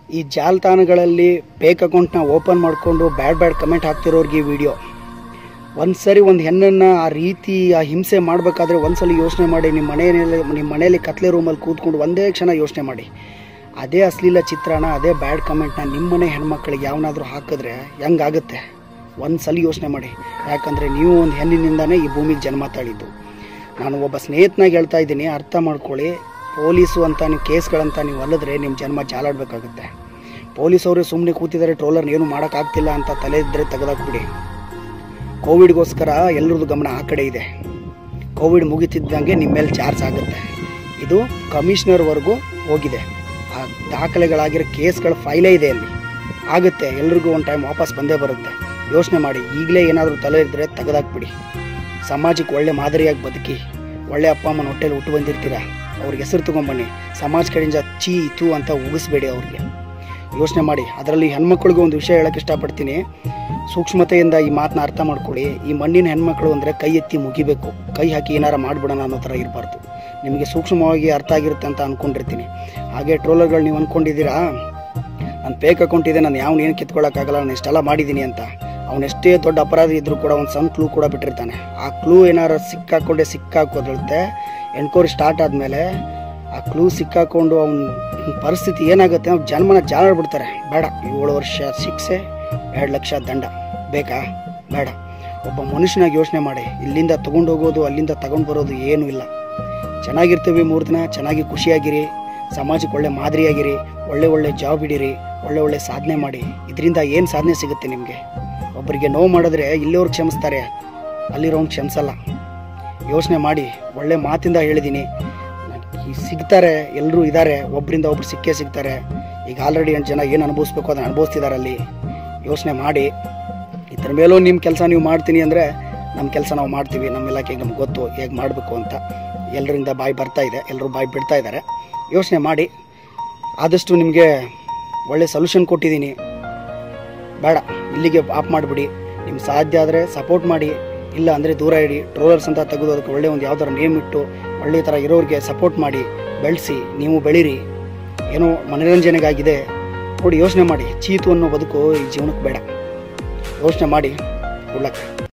ಈ ಜಾಲತಾಣಗಳಲ್ಲಿ ಫೇಕ್ ಅಕೌಂಟ್ನ ಓಪನ್ ಮಾಡಿಕೊಂಡು ಬ್ಯಾಡ್ ಬ್ಯಾಡ್ ಕಮೆಂಟ್ ಹಾಕ್ತಿರೋರ್ಗೆ ಈ ವಿಡಿಯೋ ಒಂದು ಸರಿ ಒಂದು ಹೆಣ್ಣನ್ನು ಆ ರೀತಿ ಆ ಹಿಂಸೆ ಮಾಡಬೇಕಾದ್ರೆ ಒಂದ್ಸಲ ಯೋಚನೆ ಮಾಡಿ ನಿಮ್ಮ ಮನೆಯಲ್ಲಿ ನಿಮ್ಮ ಮನೆಯಲ್ಲಿ ಕತ್ಲೆ ರೂಮಲ್ಲಿ ಕೂತ್ಕೊಂಡು ಒಂದೇ ಕ್ಷಣ ಯೋಚನೆ ಮಾಡಿ ಅದೇ ಅಶ್ಲೀಲ ಚಿತ್ರಣ ಅದೇ ಬ್ಯಾಡ್ ಕಮೆಂಟ್ನ ನಿಮ್ಮ ಮನೆ ಹೆಣ್ಮಕ್ಳಿಗೆ ಯಾವನಾದರೂ ಹಾಕಿದ್ರೆ ಹೆಂಗಾಗುತ್ತೆ ಒಂದು ಸಲ ಯೋಚನೆ ಮಾಡಿ ಯಾಕಂದರೆ ನೀವು ಒಂದು ಹೆಣ್ಣಿನಿಂದನೇ ಈ ಭೂಮಿಗೆ ಜನ್ಮ ತಾಳಿದ್ದು ನಾನು ಒಬ್ಬ ಸ್ನೇಹಿತನಾಗಿ ಹೇಳ್ತಾ ಇದ್ದೀನಿ ಅರ್ಥ ಮಾಡ್ಕೊಳ್ಳಿ ಪೊಲೀಸು ಅಂತ ನೀವು ಕೇಸ್ಗಳಂತ ನೀವು ಅಲ್ಲಿದ್ರೆ ನಿಮ್ಮ ಜನ್ಮ ಜಾಲಾಡಬೇಕಾಗುತ್ತೆ ಪೊಲೀಸವರು ಸುಮ್ಮನೆ ಕೂತಿದ್ದಾರೆ ಟ್ರೋಲರ್ನ ಏನು ಮಾಡೋಕ್ಕಾಗ್ತಿಲ್ಲ ಅಂತ ತಲೆ ಇದ್ದರೆ ತೆಗೆದಾಕ್ಬಿಡಿ ಕೋವಿಡ್ಗೋಸ್ಕರ ಎಲ್ಲರದ್ದು ಗಮನ ಆ ಕಡೆ ಇದೆ ಕೋವಿಡ್ ಮುಗಿತಿದ್ದಂಗೆ ನಿಮ್ಮ ಮೇಲೆ ಚಾರ್ಜ್ ಆಗುತ್ತೆ ಇದು ಕಮಿಷನರ್ವರೆಗೂ ಹೋಗಿದೆ ಆ ದಾಖಲೆಗಳಾಗಿರೋ ಕೇಸ್ಗಳ ಫೈಲೇ ಇದೆ ಅಲ್ಲಿ ಆಗುತ್ತೆ ಎಲ್ರಿಗೂ ಒಂದು ಟೈಮ್ ವಾಪಸ್ ಬಂದೇ ಬರುತ್ತೆ ಯೋಚನೆ ಮಾಡಿ ಈಗಲೇ ಏನಾದರೂ ತಲೆ ಇದ್ದರೆ ತೆಗೆದಾಕ್ಬಿಡಿ ಸಮಾಜಕ್ಕೆ ಒಳ್ಳೆ ಮಾದರಿಯಾಗಿ ಬದುಕಿ ಒಳ್ಳೆ ಅಪ್ಪ ಅಮ್ಮನ ಹೊಟ್ಟೆಲಿ ಹುಟ್ಟು ಬಂದಿರ್ತೀರ ಅವ್ರಿಗೆ ಹೆಸರು ತೊಗೊಂಬನ್ನಿ ಸಮಾಜ ಕಡೆಯಿಂದ ಚೀ ತು ಅಂತ ಉಗಿಸ್ಬೇಡಿ ಅವ್ರಿಗೆ ಯೋಚನೆ ಮಾಡಿ ಅದರಲ್ಲಿ ಹೆಣ್ಮಕ್ಳಿಗೆ ಒಂದು ವಿಷಯ ಹೇಳಕ್ಕೆ ಇಷ್ಟಪಡ್ತೀನಿ ಸೂಕ್ಷ್ಮತೆಯಿಂದ ಈ ಮಾತನ್ನ ಅರ್ಥ ಮಾಡ್ಕೊಳ್ಳಿ ಈ ಮಣ್ಣಿನ ಹೆಣ್ಮಕ್ಳು ಅಂದರೆ ಕೈ ಎತ್ತಿ ಮುಗಿಬೇಕು ಕೈ ಹಾಕಿ ಏನಾರ ಮಾಡ್ಬಿಡೋಣ ಅನ್ನೋ ಥರ ಇರಬಾರ್ದು ನಿಮಗೆ ಸೂಕ್ಷ್ಮವಾಗಿ ಅರ್ಥ ಆಗಿರುತ್ತೆ ಅಂತ ಅಂದ್ಕೊಂಡಿರ್ತೀನಿ ಹಾಗೆ ಟ್ರೋಲರ್ಗಳು ನೀವು ಅಂದ್ಕೊಂಡಿದ್ದೀರಾ ನನ್ನ ಫೇಕ್ ಅಕೌಂಟ್ ಇದೆ ನಾನು ಯಾವನು ಏನು ಕಿತ್ಕೊಳ್ಳೋಕ್ಕಾಗಲ್ಲ ನಾನು ಇಷ್ಟೆಲ್ಲ ಮಾಡಿದ್ದೀನಿ ಅಂತ ಅವನೆಷ್ಟೇ ದೊಡ್ಡ ಅಪರಾಧಿ ಇದ್ರೂ ಕೂಡ ಒಂದು ಸಣ್ಣ ಕ್ಲೂ ಕೂಡ ಬಿಟ್ಟಿರ್ತಾನೆ ಆ ಕ್ಲೂ ಏನಾರು ಸಿಕ್ಕಾಕೊಂಡೆ ಸಿಕ್ಕಾಕೋದಿರುತ್ತೆ ಎನ್ಕ್ವೈರಿ ಸ್ಟಾರ್ಟ್ ಆದಮೇಲೆ ಆ ಕ್ಲೂ ಸಿಕ್ಕಾಕೊಂಡು ಅವನ ಪರಿಸ್ಥಿತಿ ಏನಾಗುತ್ತೆ ಅವ್ನ ಜನ್ಮನ ಜಾಲಾಡ್ಬಿಡ್ತಾರೆ ಬೇಡ ಏಳು ವರ್ಷ ಶಿಕ್ಷೆ ಎರಡು ಲಕ್ಷ ದಂಡ ಬೇಕಾ ಬೇಡ ಒಬ್ಬ ಮನುಷ್ಯನಾಗಿ ಯೋಚನೆ ಮಾಡಿ ಇಲ್ಲಿಂದ ತೊಗೊಂಡು ಹೋಗೋದು ಅಲ್ಲಿಂದ ತಗೊಂಡು ಬರೋದು ಏನೂ ಇಲ್ಲ ಚೆನ್ನಾಗಿರ್ತೀವಿ ಮೂರು ದಿನ ಚೆನ್ನಾಗಿ ಖುಷಿಯಾಗಿರಿ ಸಮಾಜಕ್ಕೆ ಒಳ್ಳೆ ಮಾದರಿಯಾಗಿರಿ ಒಳ್ಳೆ ಒಳ್ಳೆ ಜಾಬ್ ಹಿಡೀರಿ ಒಳ್ಳೆ ಒಳ್ಳೆ ಸಾಧನೆ ಮಾಡಿ ಇದರಿಂದ ಏನು ಸಾಧನೆ ಸಿಗುತ್ತೆ ನಿಮಗೆ ಒಬ್ಬರಿಗೆ ನೋವು ಮಾಡಿದ್ರೆ ಇಲ್ಲಿಯವ್ರು ಕ್ಷಮಿಸ್ತಾರೆ ಅಲ್ಲಿರೋನ್ ಕ್ಷಮಿಸಲ್ಲ ಯೋಚನೆ ಮಾಡಿ ಒಳ್ಳೆ ಮಾತಿಂದ ಹೇಳಿದ್ದೀನಿ ಈ ಸಿಗ್ತಾರೆ ಎಲ್ಲರೂ ಇದ್ದಾರೆ ಒಬ್ಬರಿಂದ ಒಬ್ರು ಸಿಕ್ಕೇ ಸಿಗ್ತಾರೆ ಈಗ ಆಲ್ರೆಡಿ ಎಂಟು ಜನ ಏನು ಅನುಭವಿಸ್ಬೇಕು ಅದನ್ನು ಅನುಭವಿಸ್ತಿದ್ದಾರೆ ಅಲ್ಲಿ ಯೋಚನೆ ಮಾಡಿ ಇದ್ರ ಮೇಲೂ ನಿಮ್ಮ ಕೆಲಸ ನೀವು ಮಾಡ್ತೀನಿ ಅಂದರೆ ನಮ್ಮ ಕೆಲಸ ನಾವು ಮಾಡ್ತೀವಿ ನಮ್ಮ ಇಲಾಖೆಗೆ ನಮ್ಗೆ ಗೊತ್ತು ಹೇಗೆ ಮಾಡಬೇಕು ಅಂತ ಎಲ್ಲರಿಂದ ಬಾಯಿ ಬರ್ತಾ ಇದೆ ಎಲ್ಲರೂ ಬಾಯಿ ಬಿಡ್ತಾ ಇದ್ದಾರೆ ಯೋಚನೆ ಮಾಡಿ ಆದಷ್ಟು ನಿಮಗೆ ಒಳ್ಳೆ ಸೊಲ್ಯೂಷನ್ ಕೊಟ್ಟಿದ್ದೀನಿ ಬೇಡ ಇಲ್ಲಿಗೆ ಆಫ್ ಮಾಡಿಬಿಡಿ ನಿಮ್ಗೆ ಸಾಧ್ಯ ಆದರೆ ಸಪೋರ್ಟ್ ಮಾಡಿ ಇಲ್ಲ ಅಂದರೆ ದೂರ ಇಡಿ ಟ್ರೋಲರ್ಸ್ ಅಂತ ತೆಗೆದು ಅದಕ್ಕೆ ಒಳ್ಳೆ ಒಂದು ಯಾವ್ದಾರು ನೇಮ್ ಇಟ್ಟು ಒಳ್ಳೆ ಥರ ಇರೋರಿಗೆ ಸಪೋರ್ಟ್ ಮಾಡಿ ಬೆಳೆಸಿ ನೀವು ಬೆಳೀರಿ ಏನೋ ಮನೋರಂಜನೆಗಾಗಿದೆ ನೋಡಿ ಯೋಚನೆ ಮಾಡಿ ಚೀತು ಅನ್ನೋ ಬದುಕು ಈ ಜೀವನಕ್ಕೆ ಬೇಡ ಯೋಚನೆ ಮಾಡಿ ಉಳ್ಳಕ್ಕೆ